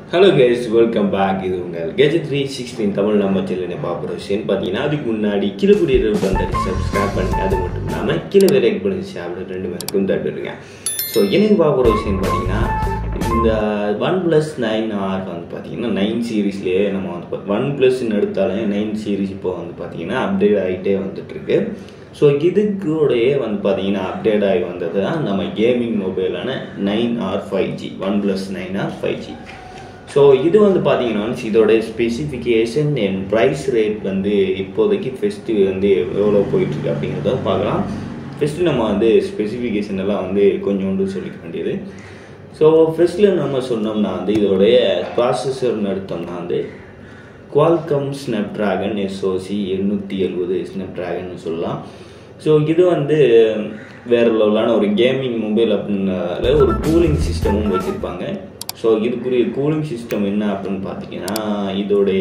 hello guys welcome back இது உங்கள் gazette three sixteen Tamil நம்ம சேனலை பார்க்குற விஷயம் பார்த்தீங்கன்னா அதுக்கு முன்னாடி கீழே கூடிய வந்து சப்ஸ்கிரைப் பண்ணுங்க அது மட்டும் இல்லாமல் கீழே வேலை பண்ணி சாப்பிட ரெண்டு பேருக்கும் தட்டுருங்க ஸோ எனக்கு பார்க்குற விஷயம் பார்த்தீங்கன்னா இந்த ஒன் ப்ளஸ் நைன் ஆர் வந்து பார்த்தீங்கன்னா நைன் சீரீஸ்லேயே நம்ம வந்து ஒன் ப்ளஸ்ன்னு எடுத்தாலே நைன் சீரீஸ் இப்போ வந்து பார்த்தீங்கன்னா அப்டேட் ஆகிட்டே வந்துட்டுருக்கு ஸோ இதுக்கூடயே வந்து பார்த்தீங்கன்னா அப்டேட் ஆகி வந்தது தான் நம்ம கேமிங் மொபைலான nine R five G OnePlus nine R five G so இது வந்து பார்த்தீங்கன்னா இதோட ஸ்பெசிஃபிகேஷன் அண்ட் ப்ரைஸ் ரேட் வந்து இப்போதைக்கு ஃபெஸ்ட்டு வந்து எவ்வளோ போயிட்டுருக்கு அப்படிங்கிறத பார்க்கலாம் ஃபஸ்ட்டு நம்ம வந்து ஸ்பெசிஃபிகேஷன் எல்லாம் வந்து கொஞ்சோண்டு சொல்லிக்க வேண்டியது ஸோ ஃபஸ்ட்டில் நம்ம சொன்னோம்னா வந்து இதோடைய ப்ராசஸர்னு எடுத்தோம்னா வந்து குவால்கம் ஸ்னாப் ட்ராகன் எஸ்ஓசி எண்ணூற்றி எழுபது ஸ்னாப் ட்ராகன் சொல்லலாம் ஸோ இது வந்து வேறு லெவலான ஒரு கேமிங் மொபைல் அப்படின்னால ஒரு கூலிங் சிஸ்டமும் வச்சுருப்பாங்க ஸோ இதுக்குரிய கூலிங் சிஸ்டம் என்ன அப்படின்னு பார்த்தீங்கன்னா இதோடைய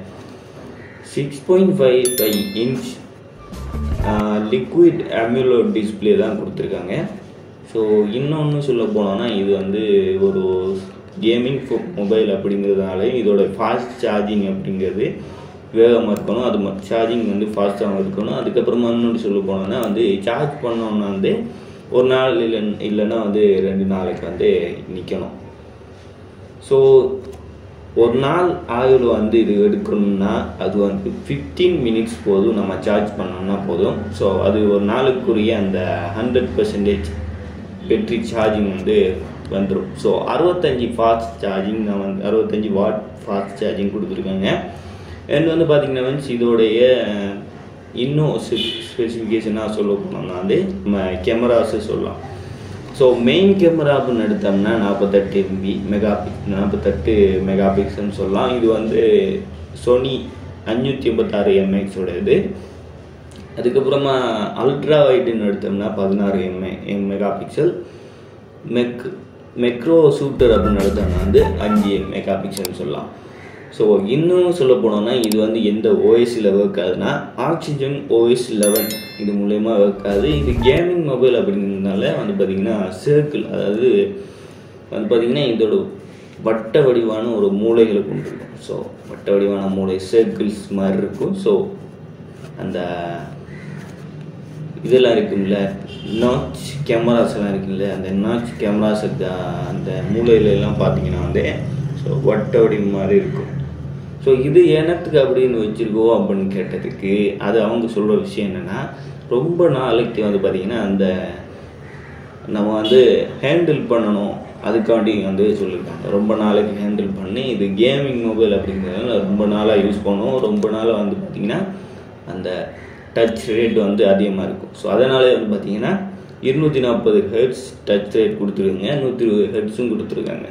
six point five five inch liquid AMOLED display தான் கொடுத்துருக்காங்க ஸோ இன்னொன்று சொல்ல போனோன்னா இது வந்து ஒரு கேமிங் மொபைல் அப்படிங்கிறதுனால இதோட ஃபாஸ்ட் சார்ஜிங் அப்படிங்கிறது வேகமாக இருக்கணும் அது சார்ஜிங் வந்து ஃபாஸ்ட்டாகவும் இருக்கணும் அதுக்கப்புறமா இன்னொன்று சொல்ல போனோன்னா வந்து சார்ஜ் பண்ணோம்னா வந்து ஒரு நாள் இல்லை இல்லைன்னா வந்து ரெண்டு நாளைக்கு வந்து நிற்கணும் ஸோ ஒரு நாள் ஆயுள் வந்து இது எடுக்கணும்னா அது வந்து ஃபிஃப்டீன் மினிட்ஸ் போதும் நம்ம சார்ஜ் பண்ணோம்னா போதும் ஸோ அது ஒரு நாளுக்குரிய அந்த ஹண்ட்ரட் பர்சன்டேஜ் பேட்ரி சார்ஜிங் வந்து வந்துடும் ஸோ அறுபத்தஞ்சி ஃபாஸ்ட் சார்ஜிங் நான் வந்து அறுபத்தஞ்சி வாட் ஃபாஸ்ட் சார்ஜிங் கொடுத்துருக்காங்க அண்ட் வந்து பார்த்திங்கன்னா மீன்ஸ் இதோடைய இன்னும் ஸ்பெசிஃபிகேஷனாக சொல்ல போனோம்னா வந்து நம்ம கேமராஸு சொல்லலாம் ஸோ மெயின் கேமரா அப்படின்னு எடுத்தோம்னா நாற்பத்தெட்டு எம்பி மெகா பிக் நாற்பத்தெட்டு மெகா பிக்சல்னு சொல்லலாம் இது வந்து சோனி அஞ்சூற்றி எண்பத்தாறு எம்எக்ஸோட இது அதுக்கப்புறமா அல்ட்ரா வைடுன்னு எடுத்தோம்னா பதினாறு MA M mega pixel mac macro shooter அப்படின்னு எடுத்தோம்னா வந்து அஞ்சு மெகா பிக்சல்னு சொல்லலாம் ஸோ இன்னும் சொல்ல போனோம்னா இது வந்து எந்த ஓஎஸில் ஒர்க் ஆகுதுன்னா ஆக்சிஜன் ஓஎஸ் லெவன் இது மூலயமா ஒர்க் ஆகுது இது கேமிங் மொபைல் அப்படிங்கிறதுனால வந்து பார்த்திங்கன்னா சர்க்கிள் அதாவது வந்து பார்த்திங்கன்னா இதோட வட்ட வடிவான ஒரு மூளைகளை கொண்டிருக்கும் ஸோ வட்ட வடிவான மூளை சர்க்கிள்ஸ் மாதிரி இருக்கும் ஸோ அந்த இதெல்லாம் இருக்கும்ல நாச் கேமராஸ் எல்லாம் இருக்குல்ல அந்த நாச் கேமராஸ் அந்த மூலையிலலாம் பார்த்தீங்கன்னா வந்து ஸோ வட்ட வடிவம் மாதிரி இருக்கும் ஸோ இது எனத்துக்கு அப்படின்னு வச்சுருக்கோம் அப்படின்னு கேட்டதுக்கு அது அவங்க சொல்கிற விஷயம் என்னென்னா ரொம்ப நாளைக்கு வந்து பார்த்திங்கன்னா அந்த நம்ம வந்து ஹேண்டில் பண்ணணும் அதுக்காண்டி வந்து சொல்லியிருக்காங்க ரொம்ப நாளைக்கு ஹேண்டில் பண்ணி இது கேமிங் மொபைல் அப்படிங்கிறதுனால ரொம்ப நாளாக யூஸ் பண்ணுவோம் ரொம்ப நாளாக வந்து பார்த்திங்கன்னா அந்த டச் ரேட் வந்து அதிகமாக இருக்கும் ஸோ அதனாலே வந்து பார்த்திங்கன்னா இருநூற்றி நாற்பது ஹெட்ஸ் டச் ரேட் கொடுத்துருக்காங்க நூற்றி இருபது ஹெட்ஸும் கொடுத்துருக்காங்க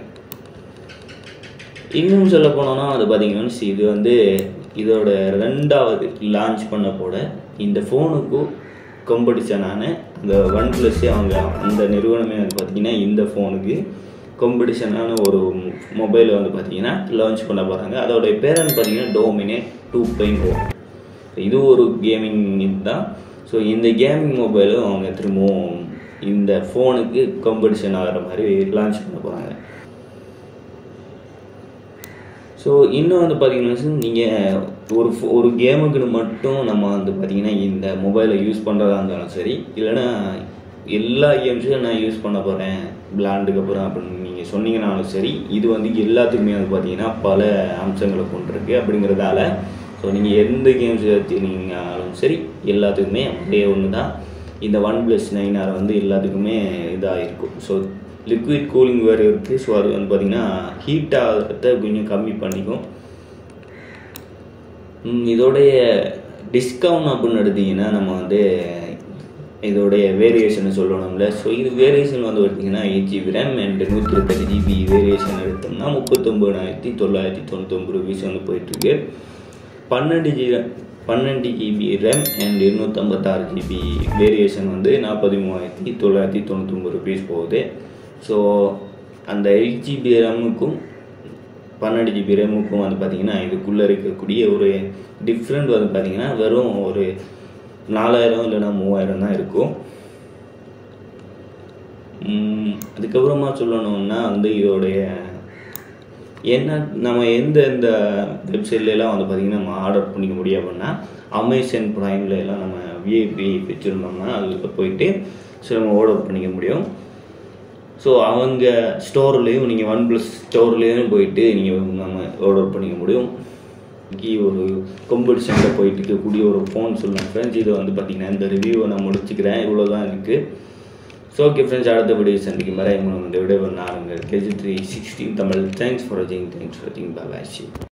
இன்னும் சொல்ல போனோம்னா அது பார்த்தீங்கன்னா இது வந்து இதோட ரெண்டாவது லான்ச் பண்ண போட இந்த ஃபோனுக்கும் காம்படிஷனான அந்த ஒன் ப்ளஸ்ஸே அவங்க அந்த நிறுவனமே வந்து பார்த்திங்கன்னா இந்த ஃபோனுக்கு காம்படிஷனான ஒரு மொபைலை வந்து பார்த்திங்கன்னா லான்ச் பண்ண போகிறாங்க அதோடைய பேர் வந்து பார்த்திங்கன்னா டோமினேட் டூ பாயிண்ட் ஓ இது ஒரு கேமிங் தான் ஸோ இந்த கேமிங் மொபைலும் அவங்க திரும்பவும் இந்த ஃபோனுக்கு காம்படிஷன் ஆகிற மாதிரி லான்ச் பண்ண போகிறாங்க ஸோ இன்னும் வந்து பார்த்தீங்கன்னா நீங்கள் ஒரு ஒரு கேமுக்குன்னு மட்டும் நம்ம வந்து பார்த்தீங்கன்னா இந்த மொபைலை யூஸ் பண்ணுறதா இருந்தாலும் சரி இல்லைன்னா எல்லா கேம்ஸையும் நான் யூஸ் பண்ண போகிறேன் விளாண்டுக்கு அப்புறம் அப்படின்னு நீங்கள் சொன்னீங்கனாலும் சரி இது வந்து எல்லாத்துக்குமே வந்து பார்த்தீங்கன்னா பல அம்சங்களை கொண்டிருக்கு அப்படிங்கிறதால ஸோ நீங்கள் எந்த கேம்ஸ் எடுத்தீங்கனாலும் சரி எல்லாத்துக்குமே அப்படியே ஒன்று தான் இந்த ஒன் ப்ளஸ் நைன் ஆர் வந்து எல்லாத்துக்குமே இதாக இருக்கும் ஸோ லிக்விட் கூலிங் வேறு இருக்குது ஸோ அது வந்து பார்த்திங்கன்னா ஹீட் ஆகிறத கொஞ்சம் கம்மி பண்ணிக்கும் இதோடைய டிஸ்கவுண்ட் அப்படின்னு எடுத்திங்கன்னா நம்ம வந்து இதோடைய வேரியேஷனை சொல்லணும்ல ஸோ இது வேரியேஷன் வந்து பார்த்திங்கன்னா எயிட் ஜிபி ரேம் அண்ட் நூற்றி இருபத்தெட்டு ஜிபி வேரியேஷன் எடுத்தோம்னா முப்பத்தொம்பதாயிரத்தி தொள்ளாயிரத்தி தொண்ணூத்தொம்பது ருபீஸ் வந்து போயிட்டுருக்கு பன்னெண்டு ஜி பன்னெண்டு ஜிபி ரேம் அண்ட் இருநூற்றம்பத்தாறு ஜிபி வேரியேஷன் வந்து நாற்பத்தி மூவாயிரத்தி தொள்ளாயிரத்தி தொண்ணூத்தொம்பது ருபீஸ் போகுது ஸோ அந்த எயிட் ஜிபி ரேமுக்கும் பன்னெண்டு ஜிபி ரேமுக்கும் வந்து பார்த்திங்கன்னா இதுக்குள்ளே இருக்கக்கூடிய ஒரு டிஃப்ரெண்ட் வந்து பார்த்திங்கன்னா வெறும் ஒரு நாலாயிரம் இல்லைன்னா மூவாயிரம் தான் இருக்கும் அதுக்கப்புறமா சொல்லணும்னா வந்து இதோடைய என்ன நம்ம எந்த எந்த வெப்சைட்லலாம் வந்து பார்த்திங்கன்னா நம்ம ஆர்டர் பண்ணிக்க முடியும் அப்படின்னா அமேசான் ப்ரைமில் எல்லாம் நம்ம விஐபி வச்சுருந்தோம்னா அதில் போயிட்டு ஸோ நம்ம ஆர்டர் பண்ணிக்க முடியும் ஸோ அவங்க ஸ்டோர்லேயும் நீங்கள் ஒன் ப்ளஸ் ஸ்டோர்லேயும் போயிட்டு நீங்கள் நம்ம ஆர்டர் பண்ணிக்க முடியும் இன்னைக்கு ஒரு காம்படிஷனில் போயிட்டு இருக்கக்கூடிய ஒரு ஃபோன் சொல்லலாம் ஃப்ரெண்ட்ஸ் இது வந்து பார்த்திங்கன்னா இந்த ரிவ்யூவை நான் முடிச்சுக்கிறேன் இவ்வளோ தான் இருக்குது ஸோ ஓகே ஃப்ரெண்ட்ஸ் அடுத்த வீடியோ சந்திக்கும் வரை உங்களை இந்த விட ஒரு நாளுங்க KG three sixteen Tamil thanks for வாட்சிங் தேங்க்ஸ் ஃபார் வாட்சிங் பாய்